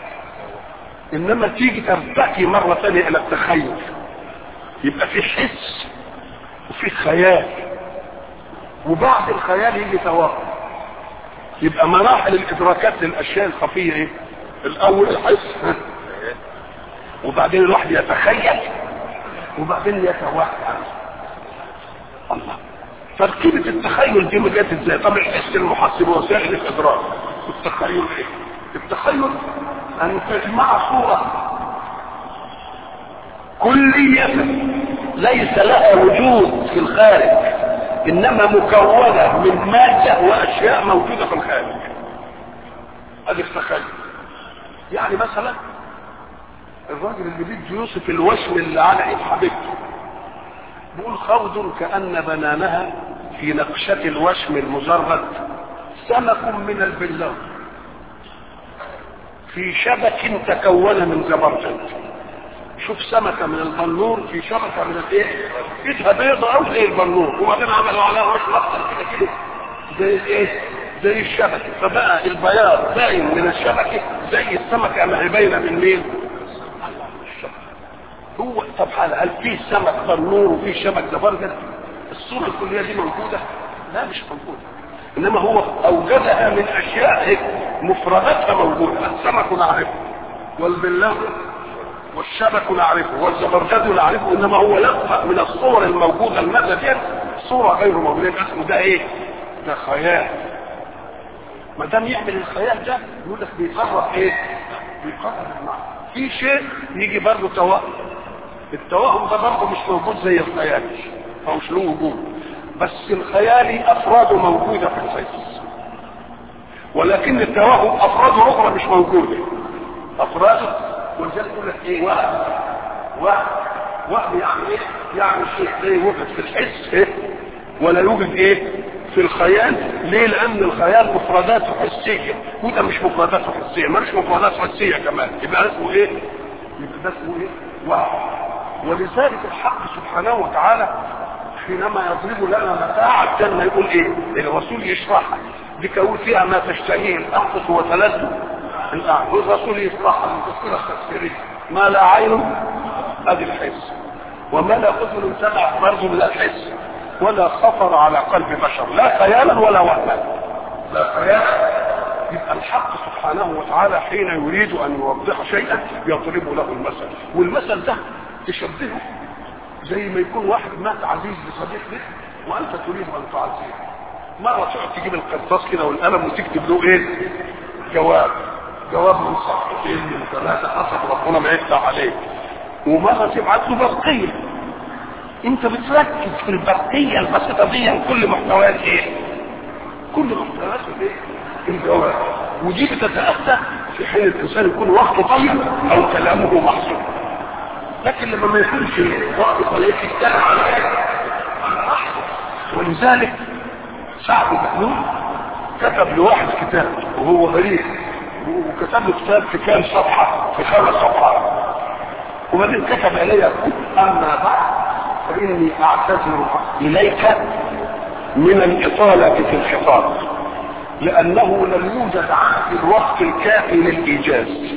انما تيجي ترتقي مره ثانيه الى التخيل يبقى في حس وفي خيال وبعد الخيال يجي توهم يبقى مراحل الادراكات للاشياء الخفيه ايه الاول الحس وبعدين الواحد يتخيل وبعدين يتوهم الله تركيبة التخيل دي جت ازاي؟ طب الحس المحسب وسائل الادراك التخيل ايه؟ التخيل ان تجمع صورة كلية ليس لها وجود في الخارج انما مكونة من مادة واشياء موجودة في الخارج ادي التخيل يعني مثلا الراجل اللي بيجي يوصف الوشم اللي على ايد حبيبته بيقول خوض كأن بنانها في نقشة الوشم المجرد سمك من البلاد في شبك تكون من زبرجد شوف سمكة من البنور في شبكة من الايه ايدها بيضة او زي البنور وبعدين عملوا عليها رش اخضر كده كده زي الايه زي الشبكة فبقى البياض باين من الشبكة زي السمكة ما هي باينة من مين هو طب هل في سمك بنور وفي شبك زبرجد الصورة الكلية دي موجودة لا مش موجودة انما هو اوجدها من اشياء هيك مفرداتها موجودة السمك نعرفه والبلاغ والشبك نعرفه والزبرجد نعرفه انما هو لقطة من الصور الموجودة المادة دي صورة غير موجودة اسمه ده ايه ده خيال ما دام يعمل الخيال ده يقول لك بيقرب ايه؟ بيقرب المعنى في شيء يجي برضه توهم التوهم ده برضه مش موجود زي الخيال او مش له وجود بس الخيالي افراده موجوده في الحس ولكن التوهم افراده اخرى مش موجوده افراده ولذلك يقول لك ايه وهم وهم وهم يعني ايه؟ يعني شيء لا يوجد في الحس ايه؟ ولا يوجد ايه؟ في الخيال ليه؟ لان الخيال مفرداته حسيه وده مش مفرداته حسيه مالوش مفردات حسيه كمان يبقى اسمه ايه؟ يبقى ده اسمه ايه؟ وهم ولذلك الحق سبحانه وتعالى حينما يضرب لنا متاع الجنه يقول ايه؟ الرسول يشرحها بكون فيها ما تشتهيه الانفس وتلذ الاعين والرسول يشرحها من تفسير التفسيري ما لا عين ادي الحس وما لا اذن سمع برضه من الحس ولا خطر على قلب بشر لا خيالا ولا وهما لا خيالا يبقى الحق سبحانه وتعالى حين يريد ان يوضح شيئا يضرب له المثل والمثل ده تشبهه زي ما يكون واحد مات عزيز لصديق لك وانت تريد ان تعزيه مرة تقعد تجيب القرطاس كده والقلم وتكتب له ايه جواب جواب من صفحتين من ثلاثة حسب ربنا ما يفتح عليك ومرة تبعت له برقية انت بتركز في البرقية البسيطة دي كل محتويات ايه كل محتويات ايه الجواب ودي بتتأتى في حين الانسان يكون وقته طيب او كلامه محصور لكن لما ما يكونش وقت طيب يتكلم على ولذلك سعد بن كتب لواحد كتاب وهو غريب وكتب له كتاب في كام صفحة في خمس صفحات وبعدين كتب إلي أما بعد فإني أعتذر إليك من الإطالة في الخطاب لأنه لم يوجد عندي الوقت الكافي للإيجاز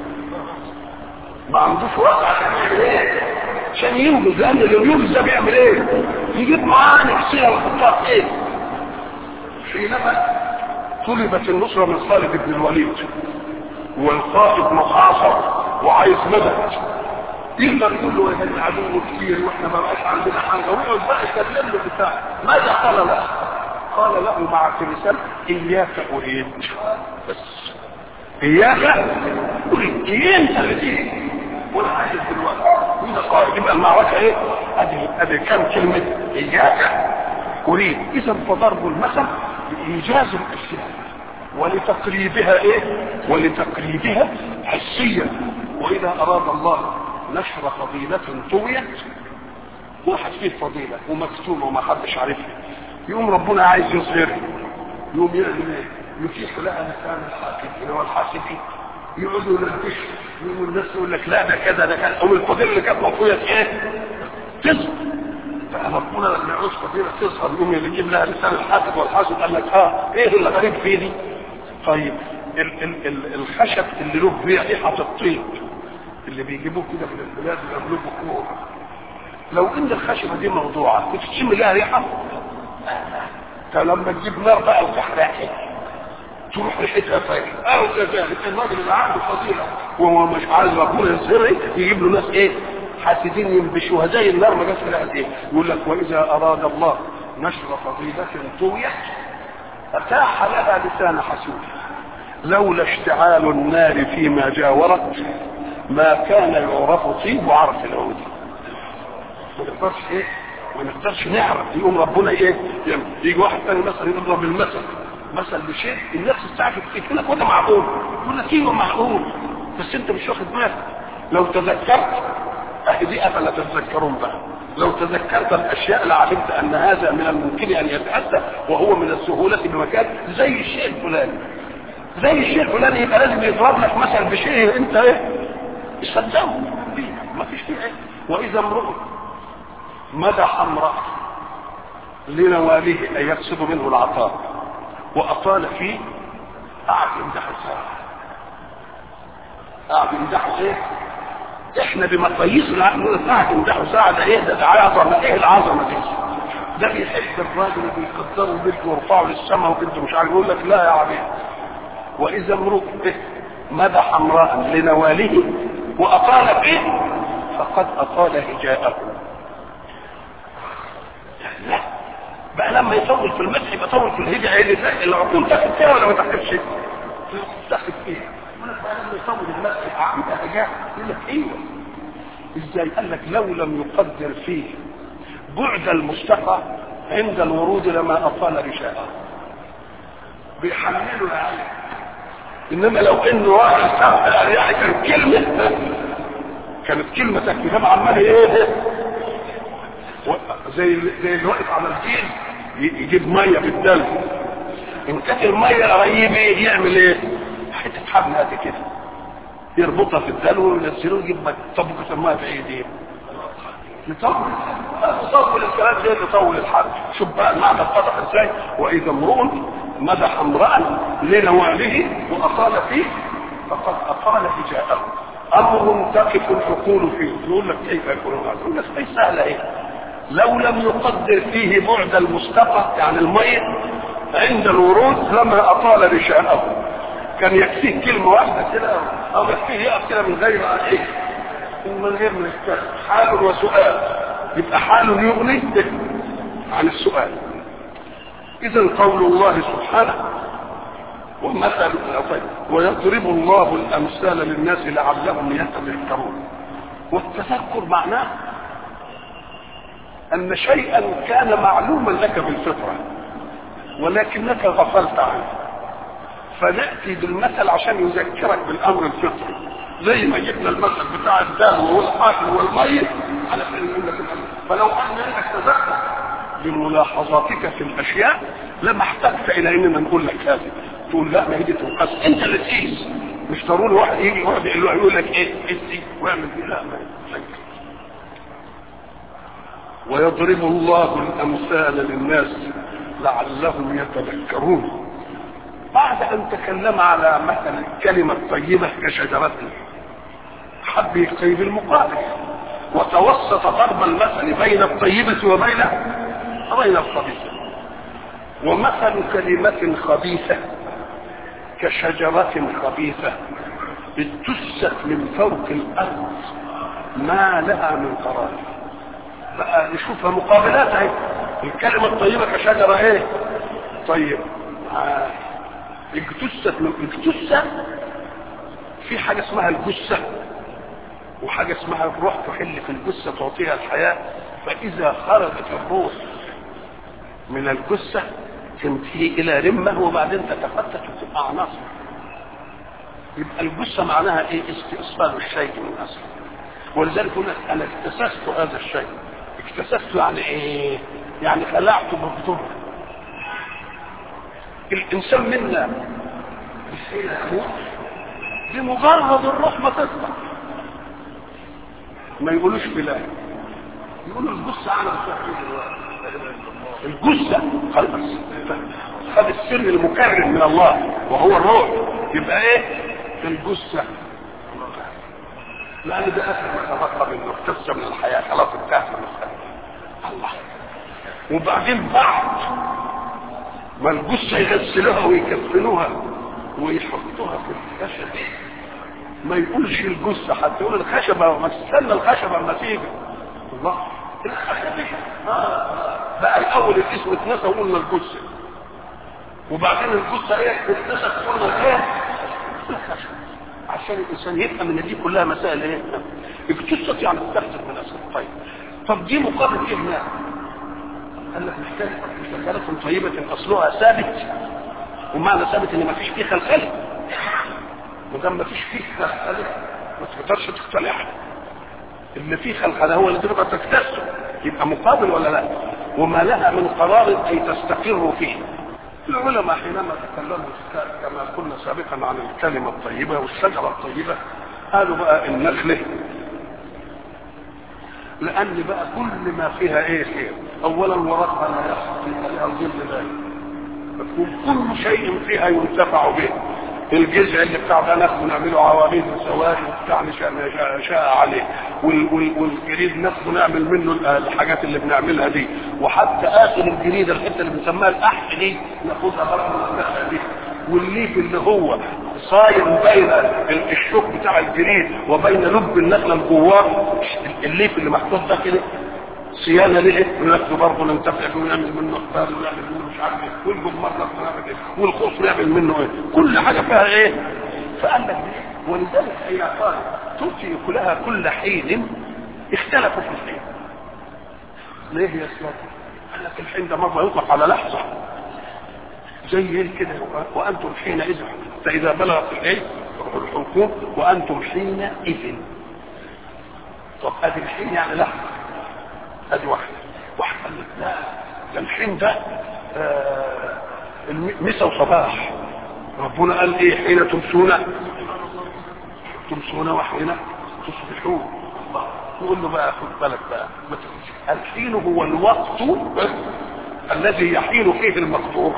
ما عندوش وقت عشان يعمل ايه عشان يوجد لأن اللي يوجد ده بيعمل ايه يجيب معاه نفسية ويحطها في ايه حينما طلبت النصرة من خالد بن الوليد والقائد محاصر وعايز مدد يقدر يقول له يا العدو كتير واحنا ما بقاش عندنا حاجه ويقعد بقى يكلم له بتاع ماذا قال له؟ قال له مع تمثال اياك اريد بس اياك اريد ايه انت اللي تيجي ولا عايز دلوقتي وده قائد يبقى المعركه ايه؟ ادي ادي كام كلمه اياك اريد اذا فضرب المثل بايجاز الاشياء ولتقريبها ايه ولتقريبها حسيا واذا اراد الله نشر فضيلة طويت واحد فيه فضيلة ومكتومة وما حدش عارفها يقوم ربنا عايز يظهرها يقوم يعمل ايه يتيح لها لسان الحاكم اللي هو الحاسبين يقعدوا ينبشوا يقول الناس يقول لك لا ده كذا ده كذا او الفضيلة اللي كانت مطوية ايه تظهر فربنا لما يعوز فضيلة تظهر يقوم يجيب لها لسان الحاسب والحاسب قال لك اه ايه اللي غريب في دي طيب ال ال ال الخشب اللي له ريحة الطيب اللي بيجيبوه كده من البلاد ويعملوه بخور لو ان الخشبه دي موضوعه كنت تشم لها ريحه فلما تجيب نار بقى وتحرقها تروح ريحتها فايحه او كذلك الراجل اللي عنده فضيله وهو مش عايز ربنا يظهره يجيب له ناس ايه حاسدين ينبشوها زي النار ما جاش لها ايه يقول لك واذا اراد الله نشر فضيله طويت اتاح لها لسان حسود لولا اشتعال النار فيما جاورت ما كان يعرف طيب عرف العود ما نقدرش ايه ما نقدرش نعرف يقوم ربنا ايه يعني يجي واحد ثاني مثلا يضرب المثل مثل بشيء الناس تستعجب فيه يقول لك وده معقول يقول لك ايوه معقول بس انت مش واخد بالك لو تذكرت اهي دي افلا تتذكرون بقى لو تذكرت الاشياء لعلمت ان هذا من الممكن ان يتاتى وهو من السهوله بمكان زي الشيء الفلاني زي الشيء الفلاني يبقى لازم يضرب لك مثل بشيء انت ايه يصدقوا ما فيش فيه ايه واذا امرؤ مدح امرأة لنواليه ان يقصد منه العطاء واطال فيه قعد يمدحه ساعة قعد يمدحه ايه احنا بمقاييسنا قعد يمدحه ساعة ده ايه ده ده عظمة ايه العظمة دي ده بيحب الراجل وبيقدره وبيده ويرفعه للسماء وبده مش عارف يقول لك لا يا عبيد واذا امرؤ مدح امرأ لنواله واطال فيه فقد اطال هجاءه لا بقى لما يطول في المسح يبقى يطول في الهجع اللي العقول تاخد فيها ولا ما تاخدش؟ تاخد فيها يقول لك بقى لما يطول المسح يبقى عاملها هجاء يقول لك ايوه ازاي قال لك لو لم يقدر فيه بعد المستقى عند الورود لما اطال رشاءه بيحملوا يعني انما لو انه واحد سهل يعني كان كلمه كانت كلمه تكفي انما عمال ايه زي زي اللي واقف على الفيل يجيب ميه في الدلو ان كانت الميه قريبه يعمل ايه؟ حته حبل قد كده يربطها في الدلو وينزلوه يجيب طبقه الميه في ايديه يطول يطول الكلام زي اللي يطول الحرب شوف بقى المعنى اتضح ازاي واذا امرؤ مدح امرا لنواله واطال فيه فقد اطال هجاءه امر تقف العقول فيه يقول لك كيف يكون هذا يقول لك ليس سهله ايه لو لم يقدر فيه بعد المستقى يعني الميت عند الورود لما اطال رشاءه كان يكفيه كلمه واحده كده او يكفيه يقف كده من غير ايه من غير ما يستاهل حال وسؤال يبقى حال يغني عن السؤال اذا قول الله سبحانه ومثل طيب ويضرب الله الامثال للناس لعلهم يتذكرون والتذكر معناه ان شيئا كان معلوما لك بالفطره ولكنك غفلت عنه فناتي بالمثل عشان يذكرك بالامر الفطري زي ما جبنا المثل بتاع الدم والحاكم والميت على سبيل فلو ان انك تذكر بملاحظاتك في الاشياء لما احتجت الى اننا نقول لك هذا تقول لا ما هي دي تنقص انت اللي تقيس مش ضروري واحد يجي واحد يقول لك ايه قيس واعمل دي لا ما ويضرب الله الامثال للناس لعلهم يتذكرون بعد ان تكلم على مثل الكلمه الطيبه كشجره حب يقيم المقابل وتوسط ضرب المثل بين الطيبه وبين وبين الخبيثه ومثل كلمه خبيثه كشجره خبيثه اجتثت من فوق الارض ما لها من قرار بقى نشوفها مقابلات اهي الكلمه الطيبه كشجره ايه طيب آه. اجتثت من اجتثة في حاجة اسمها الجثة وحاجة اسمها الروح تحل في الجثة تعطيها الحياة فإذا خرجت الروح من الجثة تنتهي إلى رمة وبعدين تتفتت وتبقى عناصر يبقى الجثة معناها إيه؟ استئصال الشيء من أصله ولذلك يقول لك أنا اكتسست هذا الشيء اكتسست يعني إيه؟ يعني خلعته بالضر الانسان منا بمجرد الروح ما تطلع ما يقولوش بلا يقولوا الجثة على الجثة خلص خد السر المكرم من الله وهو الروح يبقى ايه الجثة لان ده اخر ما تبقى منه اختص من الحياة خلاص انتهت المسألة الله وبعدين بعد ما الجثه يغسلوها ويكفنوها ويحطوها في الخشبه ما يقولش الجثه حتى يقول الخشبه ما تستنى الخشبه اما تيجي الله الخشبه آه. بقى الاول الاسم اتنسى وقلنا الجثه وبعدين الجثه ايه اتنسى قلنا ايه الخشبه عشان الانسان يفهم ان دي كلها مسائل ايه اكتشفت يعني تحدث من اصل طيب طب دي مقابل ايه هناك قال لك محتاج مشتغلات طيبة أصلها ثابت ومعنى ثابت إن ما فيش فيه خلخلة ما ما فيش فيه خلخلة ما تقدرش تقتنعها اللي فيه خلخلة هو اللي تقدر تكتسه يبقى مقابل ولا لا وما لها من قرار أي تستقر فيه العلماء حينما تكلموا كما قلنا سابقا عن الكلمة الطيبة والشجرة الطيبة قالوا بقى النخلة لان بقى كل ما فيها ايه خير اولا ورقها لا يحصل فيها الظل ذلك فتكون كل شيء فيها ينتفع به الجذع اللي بتاع ده ناخده نعمله عواميد وسواري وبتاع شاء, شاء عليه وال وال والجريد ناخده نعمل منه الحاجات اللي بنعملها دي وحتى اخر الجريد الحته اللي بنسميها الاحف دي ناخدها برضه نستخدم دي والليف اللي هو صاير بين الشوك بتاع الجريد وبين لب النخله الجوار الليف اللي محطوط ده كده صيانه ليه؟ ناخده برضه ننتفع بيه ونعمل منه اخبار ونعمل منه مش عارف ايه والجمهور نعمل ايه والخوص نعمل منه ايه كل حاجه فيها ايه؟ فقال لك ليه؟ ولذلك هي قال تؤتي كلها كل حين اختلفوا في الحين ليه يا اسلام؟ قال لك الحين ده مره يطلق على لحظه زي ايه كده وانتم حينئذ فاذا بلغت الايه؟ الحكم وانتم حينئذ طب ادي الحين يعني لحظه ادي واحده واحده قال لك لا ده الحين ده آه مسا وصباح ربنا قال ايه حين تمسون تمسون وحين تصبحون نقول له بقى خد بالك بقى الحين هو الوقت الذي يحين فيه المقدور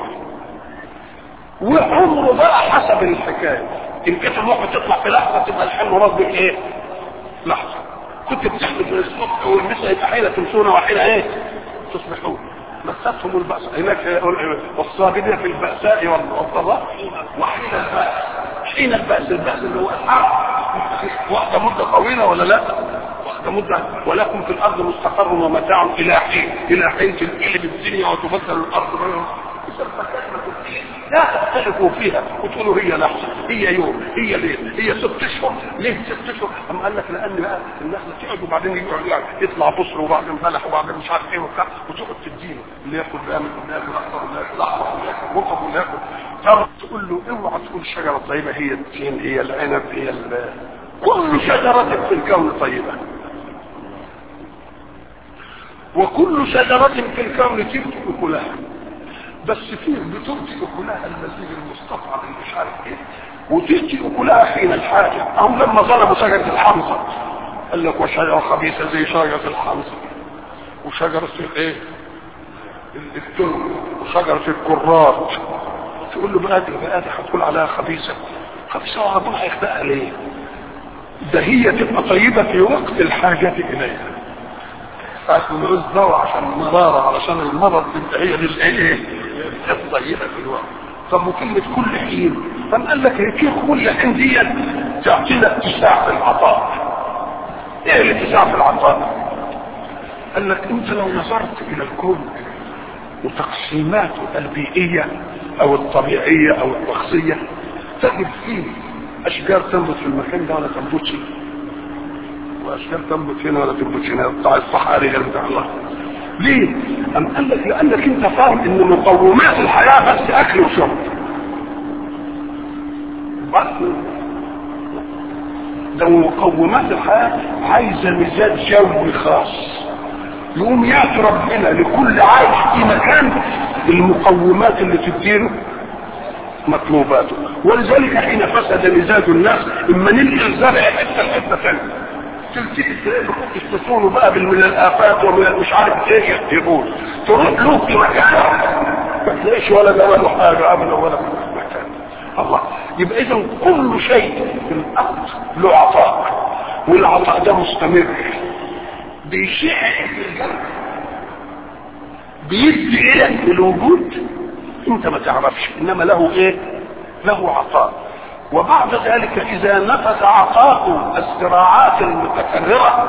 وعمره بقى حسب الحكايه ان كانت الوقت تطلع في لحظه تبقى الحين مراد بايه؟ لحظه كنت بتحمل من الصبح والمساء يبقى حين تمسون وحين ايه؟ تصبحون مستهم البأس هناك والصابرين في البأساء والضراء وحين البأس حين البأس البأس اللي هو الحرب واحدة مدة طويلة ولا لا؟ واحدة مدة ولكم في الأرض مستقر ومتاع إلى حين إلى حين تنقلب الدنيا وتبدل الأرض بينهم لا تختلفوا فيها وتقولوا هي لحظه هي يوم هي ليل هي ست اشهر ليه ست اشهر؟ اما قال لك لان بقى الناس تقعد وبعدين يقعد يعني يطلع بصر وبعدين بلح وبعدين مش عارف ايه وبتاع وتقعد تديله اللي ياكل بامن واللي ياكل اخضر واللي ياكل احمر واللي ياكل رطب واللي ياكل تقعد تقول له اوعى تقول الشجره الطيبه هي التين هي العنب هي ال... كل شجره في الكون طيبه وكل شجرة في الكون تؤتي أكلها بس فيه بتؤتي أكلها المزيد المستطعم اللي مش عارف ايه وتؤتي أكلها حين الحاجة هم لما ظلموا شجرة الحمصة قال لك وشجرة خبيثة زي شجرة الحمصة وشجرة الايه التن وشجرة الكرات تقول له بقى دي بقى دي هتقول عليها خبيثة خبيثة وربنا هيخلقها ليه ده هي تبقى طيبة في وقت الحاجة إليها ساعة ما نعوز دواء عشان المرارة علشان المرض تبقى هي للايه؟ الطيبة في الوقت طب وكلمة كل حين طب قال لك هي كيف كل حين دي تعطينا اتساع في العطاء ايه الاتساع في العطاء؟ قال لك انت لو نظرت الى الكون وتقسيماته البيئية او الطبيعية او الشخصية تجد فيه اشجار تنبت في المكان ده ولا تنبتش واشجار تنبت هنا ولا تنبت هنا بتاع الصحاري غير بتاع الله ليه؟ أم قال لك لأنك أنت فاهم إن مقومات الحياة بس أكل وشرب. بس ده مقومات الحياة عايزة مزاج جوي خاص. يقوم يأتي ربنا لكل عايش في مكان المقومات اللي تديله مطلوباته ولذلك حين فسد مزاج الناس اما نلقي الزرع حته لحته ثانيه تلتقي تلاقي يستثونوا بقى من الافات ومن مش عارف ايه يكتبون تروح له في مكان ما تلاقيش ولا جمال حاجه ابدا ولا في مكان الله يبقى اذا كل شيء في الارض له عطاء والعطاء ده مستمر بيشع في الجنة بيدي ايه للوجود انت ما تعرفش انما له ايه له عطاء وبعد ذلك اذا نفذ عطاء الزراعات المتكررة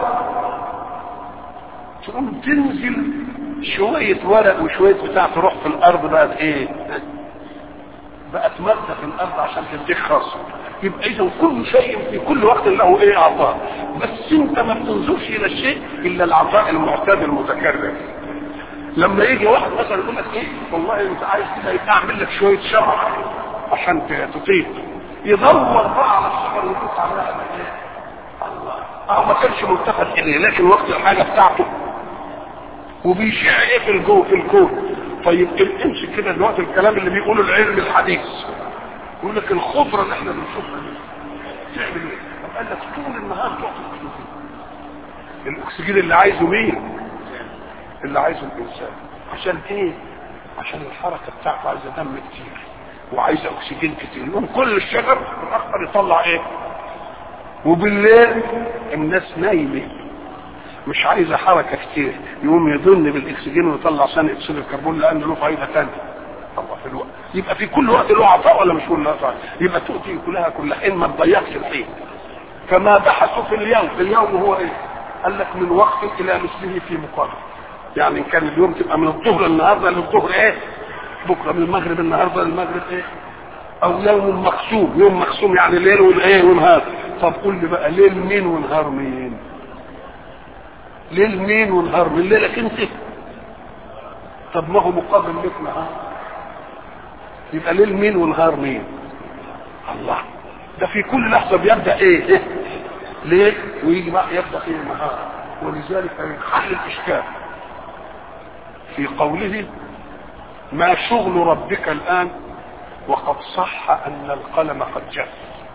تقوم تنزل شوية ورق وشوية بتاع تروح في الارض بقت ايه بقت مادة في الارض عشان تديك خاصة يبقى اذا كل شيء في كل وقت له ايه عطاء بس انت ما بتنظرش الى الشيء الا العطاء المعتاد المتكرر لما يجي واحد مثلا يقول لك ايه والله انت عايز كده اعمل لك شويه شمع عشان تطيب يدور بقى على الشجر ويبص عليها ايه الله اه ما كانش ملتفت اليه لكن وقت الحاجه بتاعته وبيشع ايه في الجو في الكون طيب امشي كده دلوقتي الكلام اللي بيقوله العلم الحديث يقول لك الخضره اللي احنا بنشوفها دي تعمل ايه؟ طب قال لك طول النهار تعطي اكسجين الاكسجين اللي عايزه مين؟ اللي عايزه الانسان عشان ايه؟ عشان الحركه بتاعته عايزه دم كتير وعايزه اكسجين كتير يقوم كل الشجر الاخضر يطلع ايه؟ وبالليل الناس نايمه مش عايزه حركه كتير يقوم يضن بالاكسجين ويطلع ثاني اكسيد الكربون لان له فايده ثانيه الله في الوقت يبقى في كل وقت له عطاء ولا مش كل وقت يبقى تؤتي كلها كل حين ما تضيعش الحين كما بحثوا في اليوم في اليوم هو ايه قال لك من وقت الى مثله في مقابل يعني ان كان اليوم تبقى من الظهر النهارده للظهر ايه بكره من المغرب النهارده للمغرب ايه او يوم مقسوم يوم مقسوم يعني ليل وايه ونهار طب قول لي بقى ليل مين ونهار مين ليل مين ونهار مين ليلك انت طب ما هو مقابل لك نهار يبقى ليل مين ونهار مين الله ده في كل لحظه بيبدا ايه, إيه؟ ليل ويجي بقى يبدا ايه نهار ولذلك ينحل الاشكال في قوله ما شغل ربك الان وقد صح ان القلم قد جف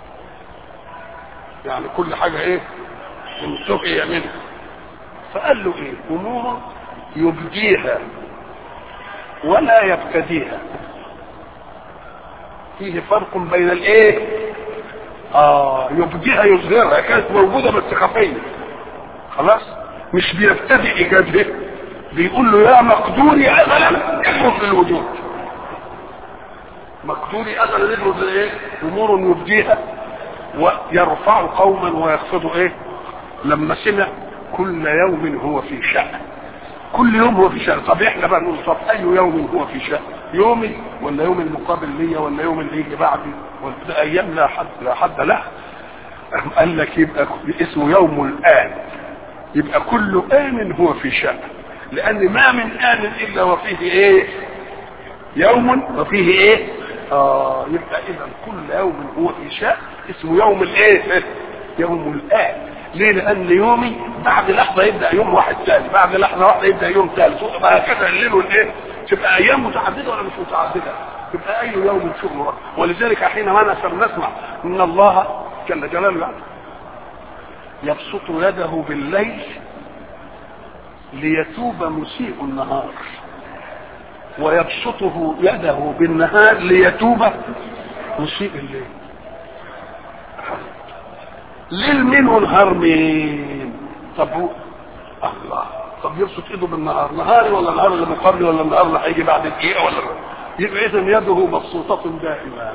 يعني كل حاجه ايه انتهي منه فقال له ايه امور يبديها ولا يبتديها فيه فرق بين الايه اه يبديها يظهرها كانت موجوده بس خفيه خلاص مش بيبتدئ ايجادها بيقول له يا مقدوري ازلا اخرج للوجود مقدوري ازلا يخرج لايه امور يبديها ويرفع قوما ويخفض ايه لما سمع كل يوم هو في شأن كل يوم هو في شأن طب احنا بقى نقول طب اي يوم هو في شأن يومي ولا يوم المقابل ليا ولا يوم اللي يجي بعدي ولا ايام لا حد لا حد له قال لك يبقى اسمه يوم الان يبقى كل آن هو في شأن لأن ما من آن إلا وفيه إيه يوم وفيه إيه آه يبقى إذا كل يوم هو في شأن اسمه يوم الإيه يوم الآن ليه لأن يومي بعد لحظة يبدأ يوم واحد ثاني بعد لحظة واحدة يبدأ يوم ثالث وهكذا الليل والإيه تبقى أيام متعددة ولا مش متعددة تبقى أي يوم شغل ولذلك حينما نسمع إن الله جل جلاله يعني يبسط يده بالليل ليتوب مسيء النهار ويبسطه يده بالنهار ليتوب مسيء الليل ليل مين ونهار مين طب هو الله طب يبسط ايده بالنهار نهاري ولا نهار اللي مقابل ولا النهار اللي هيجي بعد دقيقه ولا يبقى اذا يده مبسوطه دائما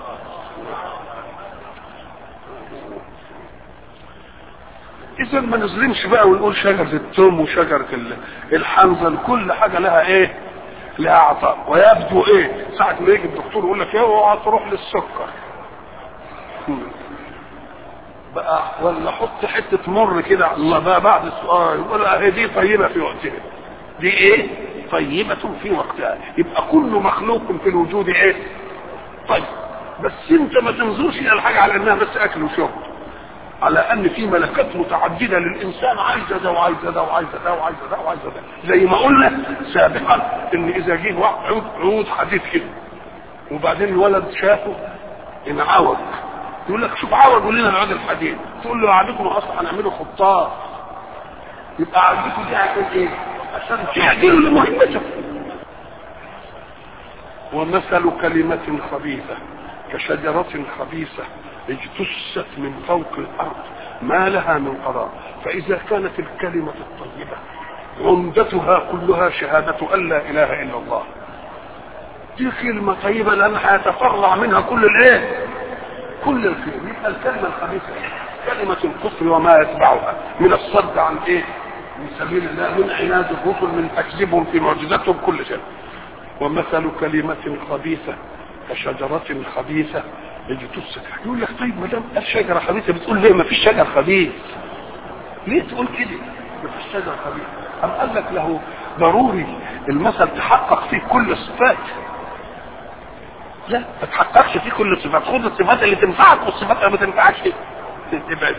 اذا ما نظلمش بقى ونقول شجره التوم وشجره الحنظل كل حاجه لها ايه لها عطاء ويبدو ايه ساعه ما يجي الدكتور يقول لك ايه اوعى تروح للسكر بقى ولا حط حته مر كده الله بقى بعد السؤال يقول اهي دي طيبه في وقتها دي ايه طيبه في وقتها يبقى كل مخلوق في الوجود ايه طيب بس انت ما تنظرش الى الحاجه على انها بس اكل وشرب على ان في ملكات متعدده للانسان عايزه ده وعايزه ده وعايزه ده وعايزه ده وعايزه ده زي ما قلنا سابقا ان اذا جه عود عود حديد كده وبعدين الولد شافه انعوج يقول لك شوف عوج قول لنا العود الحديد تقول له عادكم اصلا هنعمله خطاط يبقى عادكم دي هتكون ايه؟ عشان تعدلوا لمهمته ومثل كلمة خبيثة كشجرة خبيثة اجتثت من فوق الارض ما لها من قرار فاذا كانت الكلمه الطيبه عمدتها كلها شهاده ان لا اله الا الله دي كلمه طيبه لانها هيتفرع منها كل الايه كل الخير يبقى الكلمه الخبيثه كلمه الكفر وما يتبعها من الصد عن ايه من سبيل الله من عناد الرسل من تكذيبهم في معجزاتهم كل شيء ومثل كلمه خبيثه كشجره خبيثه اجتثت يقول لك طيب ما دام قال شجره خبيثه بتقول ليه ما فيش شجر خبيث ليه تقول كده ما فيش شجر خبيث أم قال لك له ضروري المثل تحقق فيه كل الصفات لا ما تحققش فيه كل الصفات خد الصفات اللي تنفعك والصفات اللي ما تنفعكش تبعد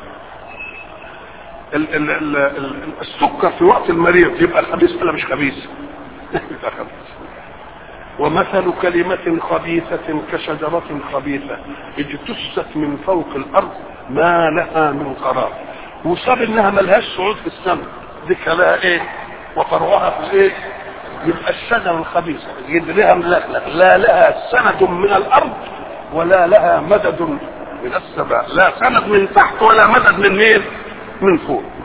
ال ال ال ال السكر في وقت المريض يبقى خبيث ولا مش خبيث؟ يبقى خبيث ومثل كلمة خبيثة كشجرة خبيثة اجتثت من فوق الأرض ما لها من قرار وصاب انها ملهاش صعود في السماء دي لها ايه وفرعها في الايه يبقى الشجرة الخبيثة يدريها ملكلك لا لها سند من الأرض ولا لها مدد من السماء لا سند من تحت ولا مدد من مين من فوق